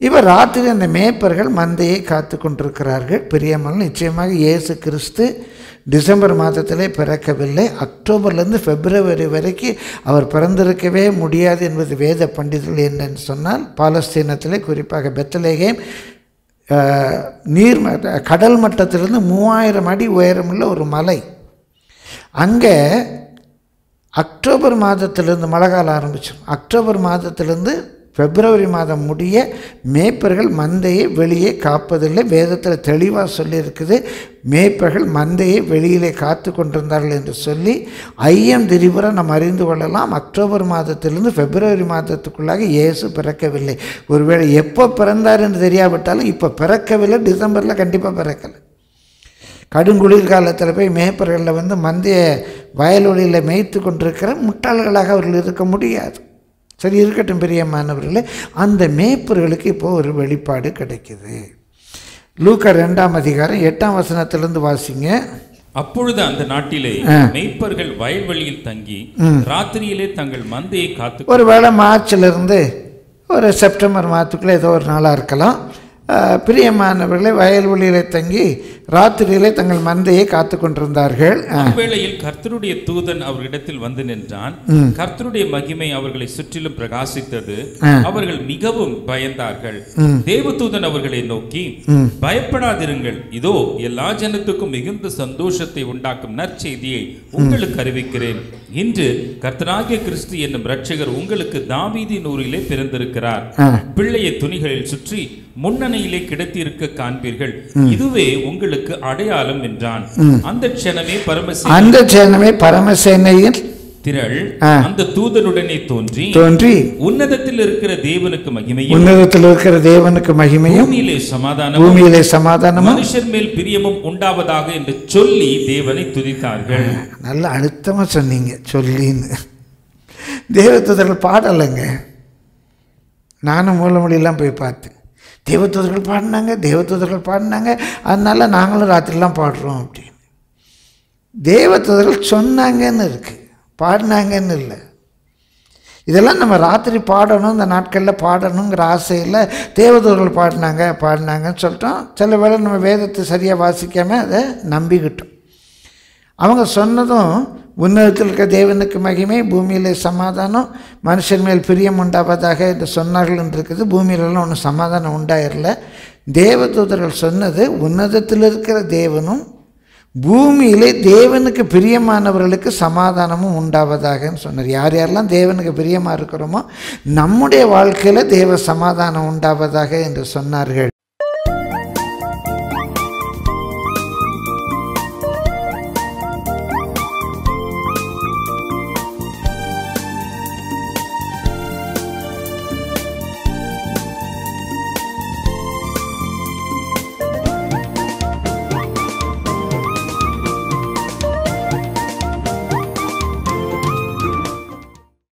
இப்போ ராத்திரி அந்த மேய்ப்பர்கள் மந்தையை காத்து கொண்டிருக்கிறார்கள் பிரியமல் நிச்சயமாக இயேசு கிறிஸ்து டிசம்பர் மாதத்திலே பிறக்கவில்லை அக்டோபர்லேருந்து பிப்ரவரி வரைக்கும் அவர் பிறந்திருக்கவே முடியாது என்பது வேத பண்டிதர்கள் என்னன்னு சொன்னால் பாலஸ்தீனத்திலே குறிப்பாக பெத்தலேகேம் அஹ், நீர் ம- கடல் மட்டத்திலிருந்து மூவாயிரம் அடி உயரமுள்ள ஒரு மலை அங்கே அக்டோபர் மாதத்திலிருந்து மழை காலம் ஆரம்பிச்சிடும் அக்டோபர் மாதத்திலிருந்து பிப்ரவரி மாதம் முடிய மேய்ப்பர்கள் மந்தையை வெளியே காப்பதில்லை வேதத்தில் தெளிவாக சொல்லியிருக்குது மேய்ப்பர்கள் மந்தையை வெளியிலே காத்து கொண்டிருந்தார்கள் என்று சொல்லி ஐயம் திரிபுரம் நம்ம அறிந்து கொள்ளலாம் அக்டோபர் மாதத்திலிருந்து பிப்ரவரி மாதத்துக்குள்ளாக இயேசு பிறக்கவில்லை ஒருவேளை எப்போ பிறந்தார் என்று தெரியாவிட்டாலும் இப்போ பிறக்கவில்லை டிசம்பரில் கண்டிப்பாக பிறக்கலை கடுங்குளிர் காலத்தில் போய் மேய்ப்பர்களில் வந்து மந்தைய வயலொலியில் மேய்த்து கொண்டிருக்கிற முட்டாள்களாக அவர்கள் இருக்க முடியாது சரி இருக்கட்டும் பிரியமானவர்களே அந்த மேய்ப்பர்களுக்கு இப்போ ஒரு வெளிப்பாடு கிடைக்குது லூக்கா ரெண்டாம் அதிகாரம் எட்டாம் வசனத்திலிருந்து வாசிங்க அப்பொழுது அந்த நாட்டிலே ஆ. மெய்ப்பர்கள் வயல்வெளியில் தங்கி ராத்திரியிலே தங்கள் மந்தையை காத்து ஒருவேளை மார்ச்லேருந்து ஒரு செப்டம்பர் மாதத்துக்குள்ளே ஏதோ ஒரு நாளாக இருக்கலாம் அஹ், பிரியமானவர்களே வயல்வெளியிலே தங்கி ராத்திரியிலே தங்கள் மந்தையை காத்து கொண்டிருந்தார்கள் அஹ், அவ்வேளையில் கர்த்தருடைய தூதன் அவர்களிடத்தில் வந்து நின்றான் கர்த்தருடைய மகிமை அவர்களை சுற்றிலும் பிரகாசித்தது அவர்கள் மிகவும் பயந்தார்கள் தேவதூதன் அவர்களை நோக்கி பயப்படாதிருங்கள் இதோ எல்லா ஜனத்துக்கும் மிகுந்த சந்தோஷத்தை உண்டாக்கும் நற்செய்தியை உங்களுக்கு அறிவிக்கிறேன் இன்று கர்த்தராகிய கிறிஸ்து என்னும் இரட்சகர் உங்களுக்கு தாவீதின் ஊரிலே பிறந்திருக்கிறார் பிள்ளையை துணிகளில் சுற்றி முன்னணையிலே கிடத்தியிருக்க காண்பீர்கள் இதுவே உங்களுக்கு அடையாளம் என்றான் அந்த க்ஷணமே பரமசி அந்த சேனமே பரமசேனையில் திரள் ஆ. அந்த தூதனுடனே தோன்றி தோன்றி உன்னதத்தில் இருக்கிற தேவனுக்கு மகிமையும் உன்னதத்தில் இருக்கிற தேவனுக்கு மகிமையும் பூமியிலே சமாதானமும் பூமியிலே சமாதானமும் மனுஷர் மேல் பிரியமும் உண்டாவதாக என்று சொல்லி தேவனை துதித்தார்கள் நல்ல அழுத்தமாக சொன்னீங்க சொல்லின்னு தேவதூதர்கள் பாடலைங்க நானும் மூலமொழியெல்லாம் போய் பார்த்தேன் தேவதூதர்கள் பாடினாங்க தேவதூதர்கள் பாடினாங்க அதனால நாங்களும் ராத்திரிலாம் பாடுறோம் அப்படின்னு தேவதூதர்கள் சொன்னாங்கன்னு இருக்கு பாடினாங்கன்னு இல்லை இதெல்லாம் நம்ம ராத்திரி பாடணும் இந்த நாட்களில் பாடணுங்கிற ஆசையில் தேவதூர்கள் பாடினாங்க பாடினாங்கன்னு சொல்லிட்டோம் சில வேளை நம்ம வேதத்தை சரியாக வாசிக்காமல் அதை நம்பிக்கிட்டோம் அவங்க சொன்னதும் உன்னதத்தில் இருக்க தேவனுக்கு மகிமை பூமியிலே சமாதானம் மனுஷன் மேல் பிரியம் உண்டாவதாக என்று சொன்னார்கள் என்று இருக்குது பூமியிலலாம் ஒன்றும் சமாதானம் உண்டாயிரல தேவதூதர்கள் சொன்னது உன்னதத்தில் இருக்கிற தேவனும் பூமியிலே தேவனுக்கு பிரியமானவர்களுக்கு சமாதானமும் உண்டாவதாகன்னு சொன்னார் யார் யாரெல்லாம் தேவனுக்கு பிரியமாக இருக்கிறோமோ நம்முடைய வாழ்க்கையில் தேவ சமாதானம் உண்டாவதாக என்று சொன்னார்கள்